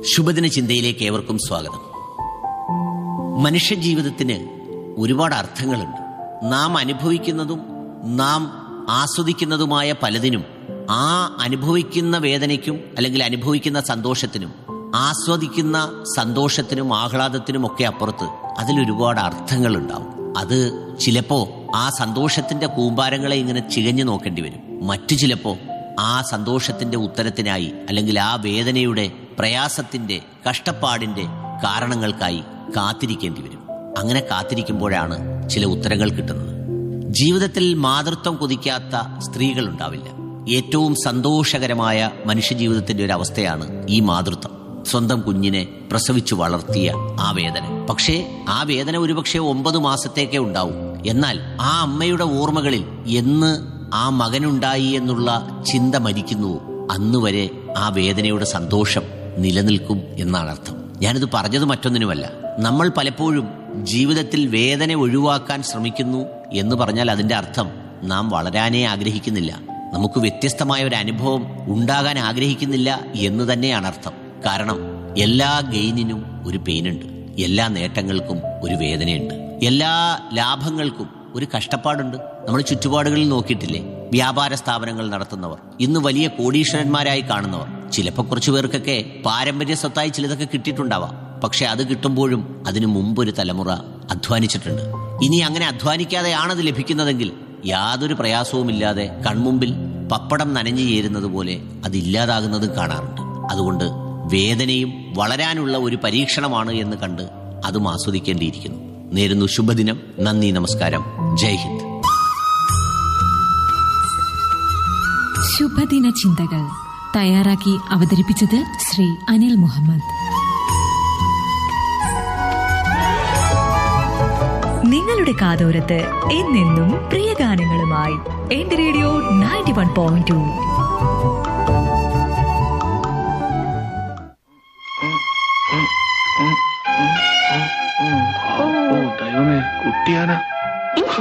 ശുഭദിന ചിന്തയിലേക്ക് ഏവർക്കും സ്വാഗതം മനുഷ്യജീവിതത്തിന് ഒരുപാട് അർത്ഥങ്ങളുണ്ട് നാം അനുഭവിക്കുന്നതും നാം ആസ്വദിക്കുന്നതുമായ പലതിനും ആ അനുഭവിക്കുന്ന വേദനയ്ക്കും അല്ലെങ്കിൽ അനുഭവിക്കുന്ന സന്തോഷത്തിനും ആസ്വദിക്കുന്ന സന്തോഷത്തിനും ആഹ്ലാദത്തിനും ഒക്കെ അപ്പുറത്ത് അതിലൊരുപാട് അർത്ഥങ്ങളുണ്ടാവും അത് ചിലപ്പോ ആ സന്തോഷത്തിന്റെ കൂമ്പാരങ്ങളെ ഇങ്ങനെ ചികഞ്ഞു നോക്കേണ്ടി വരും മറ്റു ചിലപ്പോ ആ സന്തോഷത്തിന്റെ ഉത്തരത്തിനായി അല്ലെങ്കിൽ ആ വേദനയുടെ പ്രയാസത്തിന്റെ കഷ്ടപ്പാടിന്റെ കാരണങ്ങൾക്കായി കാത്തിരിക്കേണ്ടി വരും അങ്ങനെ കാത്തിരിക്കുമ്പോഴാണ് ചില ഉത്തരങ്ങൾ കിട്ടുന്നത് ജീവിതത്തിൽ മാതൃത്വം കൊതിക്കാത്ത സ്ത്രീകൾ ഉണ്ടാവില്ല ഏറ്റവും സന്തോഷകരമായ മനുഷ്യജീവിതത്തിന്റെ ഒരു അവസ്ഥയാണ് ഈ മാതൃത്വം സ്വന്തം കുഞ്ഞിനെ പ്രസവിച്ചു വളർത്തിയ ആ വേദന പക്ഷേ ആ വേദന ഒരുപക്ഷെ ഒമ്പത് മാസത്തേക്കേ ഉണ്ടാവൂ എന്നാൽ ആ അമ്മയുടെ ഓർമ്മകളിൽ എന്ന് ആ മകനുണ്ടായി എന്നുള്ള ചിന്ത മരിക്കുന്നുവോ അന്നുവരെ ആ വേദനയുടെ സന്തോഷം നിലനിൽക്കും എന്നാണ് അർത്ഥം ഞാനിത് പറഞ്ഞത് മറ്റൊന്നിനുമല്ല നമ്മൾ പലപ്പോഴും ജീവിതത്തിൽ വേദന ഒഴിവാക്കാൻ ശ്രമിക്കുന്നു എന്ന് പറഞ്ഞാൽ അതിന്റെ അർത്ഥം നാം വളരാനേ ആഗ്രഹിക്കുന്നില്ല നമുക്ക് വ്യത്യസ്തമായ ഒരു അനുഭവം ഉണ്ടാകാൻ ആഗ്രഹിക്കുന്നില്ല എന്ന് തന്നെയാണ് അർത്ഥം കാരണം എല്ലാ ഗെയിനിനും ഒരു പെയിനുണ്ട് എല്ലാ നേട്ടങ്ങൾക്കും ഒരു വേദനയുണ്ട് എല്ലാ ലാഭങ്ങൾക്കും ഒരു കഷ്ടപ്പാടുണ്ട് നമ്മൾ ചുറ്റുപാടുകളിൽ നോക്കിയിട്ടില്ലേ വ്യാപാര സ്ഥാപനങ്ങൾ നടത്തുന്നവർ ഇന്ന് വലിയ കോടീശ്വരന്മാരായി കാണുന്നവർ ചിലപ്പോൾ കുറച്ചു പേർക്കൊക്കെ പാരമ്പര്യ സ്വത്തായി ചിലതൊക്കെ കിട്ടിയിട്ടുണ്ടാവാം പക്ഷെ അത് കിട്ടുമ്പോഴും അതിനു മുമ്പൊരു തലമുറ അധ്വാനിച്ചിട്ടുണ്ട് ഇനി അങ്ങനെ അധ്വാനിക്കാതെയാണത് ലഭിക്കുന്നതെങ്കിൽ യാതൊരു പ്രയാസവുമില്ലാതെ കൺമുമ്പിൽ പപ്പടം നനഞ്ഞു ചേരുന്നത് പോലെ അത് ഇല്ലാതാകുന്നതും കാണാറുണ്ട് അതുകൊണ്ട് വേദനയും വളരാനുള്ള ഒരു പരീക്ഷണമാണ് എന്ന് കണ്ട് അതും ആസ്വദിക്കേണ്ടിയിരിക്കുന്നു നേരുന്നു ശുഭദിനം നന്ദി നമസ്കാരം ജയ് ഹിന്ദ് ശുഭദിന ചിന്തകൾ തയ്യാറാക്കി അവതരിപ്പിച്ചത് ശ്രീ അനിൽ മുഹമ്മദ് നിങ്ങളുടെ കാതോരത്ത് എന്നെന്നും പ്രിയ ഗാനങ്ങളുമായി എന്റെ radio ninety one point two ഓ ദൈവമേ കുട്ടിയാന